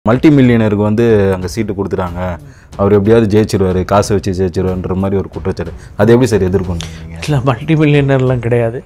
Multi மில்லியனருக்கு வந்து அங்கே சீட்டு கொடுத்துட்டாங்க அவர் எப்படியாவது ஜெயிச்சிருவார் காசை வச்சு ஜெயிச்சிருவார்ன்ற மாதிரி ஒரு குற்றச்சாட்டு அது எப்படி சார் எதிர்கொண்டீங்க இல்லை மல்டி மில்லியனர்லாம் கிடையாது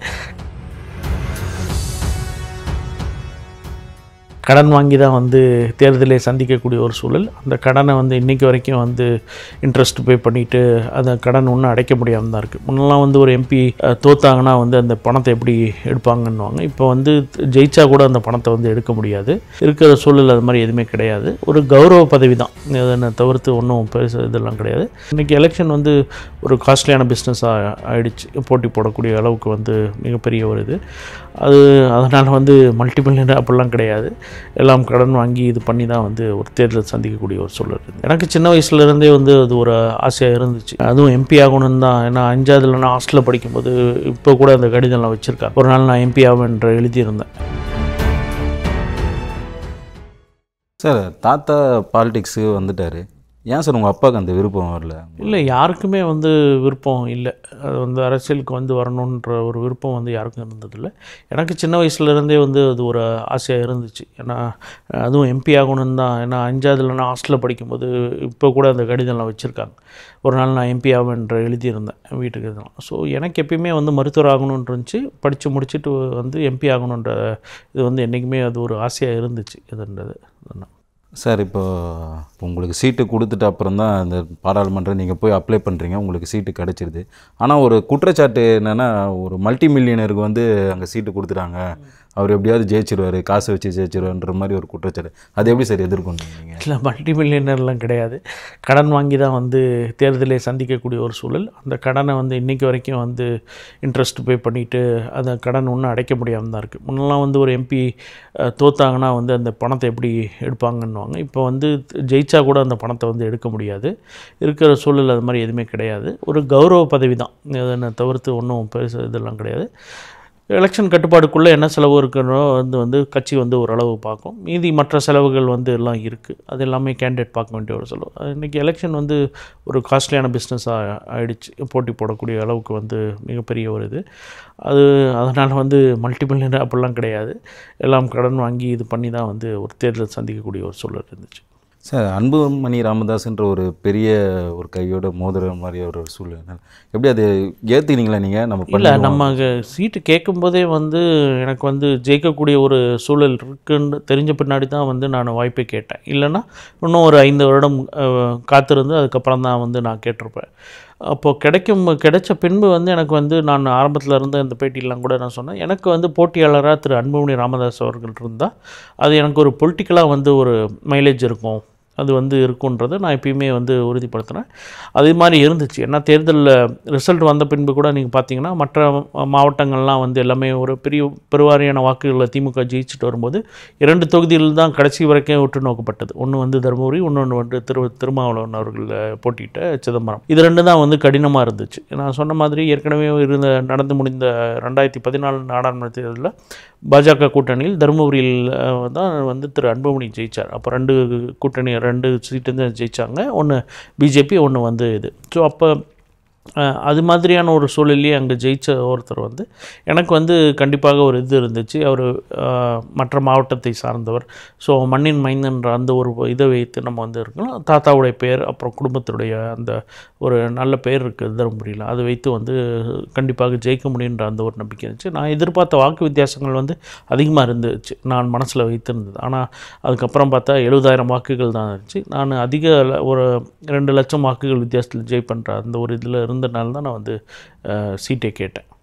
கடன் வாங்கி தான் வந்து தேர்தலை சந்திக்கக்கூடிய ஒரு சூழல் அந்த கடனை வந்து இன்றைக்கி வரைக்கும் வந்து இன்ட்ரெஸ்ட் பே பண்ணிவிட்டு அந்த கடன் ஒன்றும் அடைக்க முடியாமல் தான் இருக்குது முன்னெல்லாம் வந்து ஒரு எம்பி தோத்தாங்கன்னா வந்து அந்த பணத்தை எப்படி எடுப்பாங்கன்னுவாங்க இப்போ வந்து ஜெயிச்சா கூட அந்த பணத்தை வந்து எடுக்க முடியாது இருக்கிற சூழல் அது மாதிரி எதுவுமே கிடையாது ஒரு கௌரவ பதவி தான் அதனை தவிர்த்து ஒன்றும் பெருசு இதெல்லாம் கிடையாது இன்றைக்கி எலெக்ஷன் வந்து ஒரு காஸ்ட்லியான பிஸ்னஸாக ஆயிடுச்சு போட்டி போடக்கூடிய அளவுக்கு வந்து மிகப்பெரிய ஒரு இது அது அதனால் வந்து மல்டி மில்லியனர் அப்படிலாம் கிடையாது எல்லாம் கடன் வாங்கி இது பண்ணி தான் வந்து ஒரு தேர்தல் சந்திக்கக்கூடிய ஒரு சூழல் இருக்குது எனக்கு சின்ன வயசுலேருந்தே வந்து அது ஒரு ஆசையாக இருந்துச்சு அதுவும் எம்பி ஆகணும்னு தான் ஏன்னா அஞ்சாவதுல நான் ஹாஸ்டலில் படிக்கும்போது இப்போ கூட அந்த கடிதம்லாம் வச்சுருக்கேன் ஒரு நாள் நான் எம்பி ஆவேன்ற எழுதியிருந்தேன் சார் தாத்தா பாலிடிக்ஸு வந்துட்டார் ஏன் சார் உங்கள் அப்பாவுக்கு அந்த விருப்பம் வரல இல்லை யாருக்குமே வந்து விருப்பம் இல்லை அது வந்து அரசியலுக்கு வந்து வரணுன்ற ஒரு விருப்பம் வந்து யாருக்கும் இருந்ததில்லை எனக்கு சின்ன வயசுலேருந்தே வந்து அது ஒரு ஆசையாக இருந்துச்சு ஏன்னா அதுவும் எம்பி ஆகணும்னு தான் ஏன்னா அஞ்சாவதுல நான் ஹாஸ்டலில் படிக்கும்போது இப்போ கூட அந்த கடிதம்லாம் வச்சுருக்காங்க ஒரு நாள் நான் எம்பி ஆவேன்ற எழுதியிருந்தேன் வீட்டுக்கு இதெல்லாம் ஸோ எனக்கு எப்பயுமே வந்து மருத்துவர் ஆகணும்னு இருந்துச்சு படித்து முடிச்சுட்டு வந்து எம்பி ஆகணுன்ற இது வந்து என்றைக்குமே அது ஒரு ஆசையாக இருந்துச்சு இதுன்றது அதுதான் சார் இப்போ உங்களுக்கு சீட்டு கொடுத்துட்டு அப்புறம் தான் அந்த பாராளுமன்றம் நீங்கள் போய் அப்ளை பண்ணுறீங்க உங்களுக்கு சீட்டு கிடச்சிருது ஆனால் ஒரு குற்றச்சாட்டு என்னென்னா ஒரு மல்டி மில்லியனருக்கு வந்து அங்கே சீட்டு கொடுத்துட்டாங்க அவர் எப்படியாவது ஜெயிச்சிருவார் காசை வச்சு ஜெயிச்சிருவார்ன்ற மாதிரி ஒரு குற்றச்சாட்டு அது எப்படி சார் எதிர்கொண்டீங்க இல்லை மல்டி மில்லியனர்லாம் கிடையாது கடன் வாங்கி தான் வந்து தேர்தலை சந்திக்கக்கூடிய ஒரு சூழல் அந்த கடனை வந்து இன்றைக்கி வரைக்கும் வந்து இன்ட்ரெஸ்ட் பே பண்ணிவிட்டு அந்த கடன் ஒன்றும் அடைக்க முடியாமல் தான் இருக்குது முன்னெல்லாம் வந்து ஒரு எம்பி தோத்தாங்கன்னா வந்து அந்த பணத்தை எப்படி எடுப்பாங்கன்னுவாங்க இப்போ வந்து ஜெயிச்சா கூட அந்த பணத்தை வந்து எடுக்க முடியாது இருக்கிற சூழல் அது மாதிரி எதுவுமே கிடையாது ஒரு கௌரவ பதவி தான் அதனை தவிர்த்து ஒன்றும் பெருசு இதெல்லாம் கிடையாது எலெக்ஷன் கட்டுப்பாடுக்குள்ளே என்ன செலவு இருக்குன்னோ வந்து வந்து கட்சி வந்து ஓரளவு பார்க்கும் மீதி மற்ற செலவுகள் வந்து எல்லாம் இருக்குது அது எல்லாமே கேண்டிடேட் பார்க்க வேண்டிய ஒரு செலவு அது இன்றைக்கி எலெக்ஷன் வந்து ஒரு காஸ்ட்லியான பிஸ்னஸாக ஆயிடுச்சு போட்டி போடக்கூடிய அளவுக்கு வந்து மிகப்பெரிய ஒரு இது அது அதனால் வந்து மல்டி மில்லியனர் அப்படிலாம் கிடையாது எல்லாம் கடன் வாங்கி இது பண்ணி தான் வந்து ஒரு தேர்தல் சந்திக்கக்கூடிய ஒரு சூழல் இருந்துச்சு சார் அன்புமணி ராமதாஸ்ன்ற ஒரு பெரிய ஒரு கையோட மோதுற மாதிரி ஒரு சூழ்நிலை எப்படி அது ஏற்றுக்கிறீங்களா நீங்கள் நம்ம இல்லை பண்ணிடுவோம். நம்ம அங்க சீட்டு கேட்கும்போதே வந்து எனக்கு வந்து ஜெயிக்கக்கூடிய ஒரு சூழல் இருக்குன்னு தெரிஞ்ச பின்னாடி தான் வந்து நான் வாய்ப்பை கேட்டேன் இல்லைன்னா இன்னும் ஒரு ஐந்து வருடம் அஹ், காத்திருந்து அதுக்கப்புறம் தான் வந்து நான் கேட்டிருப்பேன் அப்போது கிடைக்கும் கிடைச்ச பின்பு வந்து எனக்கு வந்து நான் ஆரம்பத்தில் இருந்த இந்த பேட்டியெல்லாம் கூட நான் சொன்னேன் எனக்கு வந்து போட்டியாளராக திரு அன்புமணி ராமதாஸ் அவர்கள் இருந்தால் அது எனக்கு ஒரு பொலிட்டிக்கலாக வந்து ஒரு மைலேஜ் இருக்கும் அது வந்து இருக்குன்றதை நான் எப்பயுமே வந்து உறுதிப்படுத்தினேன் அதே மாதிரி இருந்துச்சு ஏன்னா தேர்தலில் ரிசல்ட் வந்த பின்பு கூட நீங்கள் பார்த்தீங்கன்னா மற்ற மா- மாவட்டங்கள்லாம் வந்து எல்லாமே ஒரு பெரிய பெருவாரியான வாக்குகளில் திமுக ஜெயிச்சுட்டு வரும்போது இரண்டு தொகுதியில் தான் கடைசி வரைக்கும் உற்று நோக்கப்பட்டது ஒன்று வந்து தருமபுரி இன்னொன்று வந்து திரு திருமாவளவன் அவர்கள் போட்டியிட்ட சிதம்பரம் இது ரெண்டு தான் வந்து கடினமாக இருந்துச்சு நான் சொன்ன மாதிரி ஏற்கனவே இருந்த நடந்து முடிந்த ரெண்டாயிரத்தி பதினாலு நாடாளுமன்ற தேர்தலில் பாஜக கூட்டணியில் தருமபுரியில் அஹ், தான் வந்து திரு அன்புமணி ஜெயிச்சார் அப்போ ரெண்டு கூட்டணி ரெண்டு சீட்டு தான் ஜெயிச்சாங்க ஒன்று பிஜேபி ஒன்று வந்து இது ஸோ அப்போ அஹ், அது மாதிரியான ஒரு சூழல்லையே அங்கே ஜெயிச்ச ஒருத்தர் வந்து எனக்கு வந்து கண்டிப்பாக ஒரு இது இருந்துச்சு அவர் மற்ற மாவட்டத்தை சார்ந்தவர் ஸோ மண்ணின் மைந்தன்ற அந்த ஒரு இதை வைத்து நம்ம வந்து இருக்கலாம் தாத்தாவுடைய பேர் அப்புறம் குடும்பத்துடைய அந்த ஒரு நல்ல பேர் இருக்குது தருமபுரியில் அதை வைத்து வந்து கண்டிப்பாக ஜெயிக்க முடியுன்ற அந்த ஒரு நம்பிக்கை இருந்துச்சு நான் எதிர்பார்த்த வாக்கு வித்தியாசங்கள் வந்து அதிகமாக இருந்துச்சு நான் மனசில் வைத்திருந்தது ஆனால் அதுக்கப்புறம் பார்த்தா எழுபதாயிரம் வாக்குகள் தான் இருந்துச்சு நான் அதிக ல- ஒரு ரெண்டு லட்சம் வாக்குகள் வித்தியாசத்தில் ஜெயிப்பன்ற அந்த ஒரு இதில் இருந்தனால தான் நான் வந்து அஹ், சீட்டை கேட்டேன்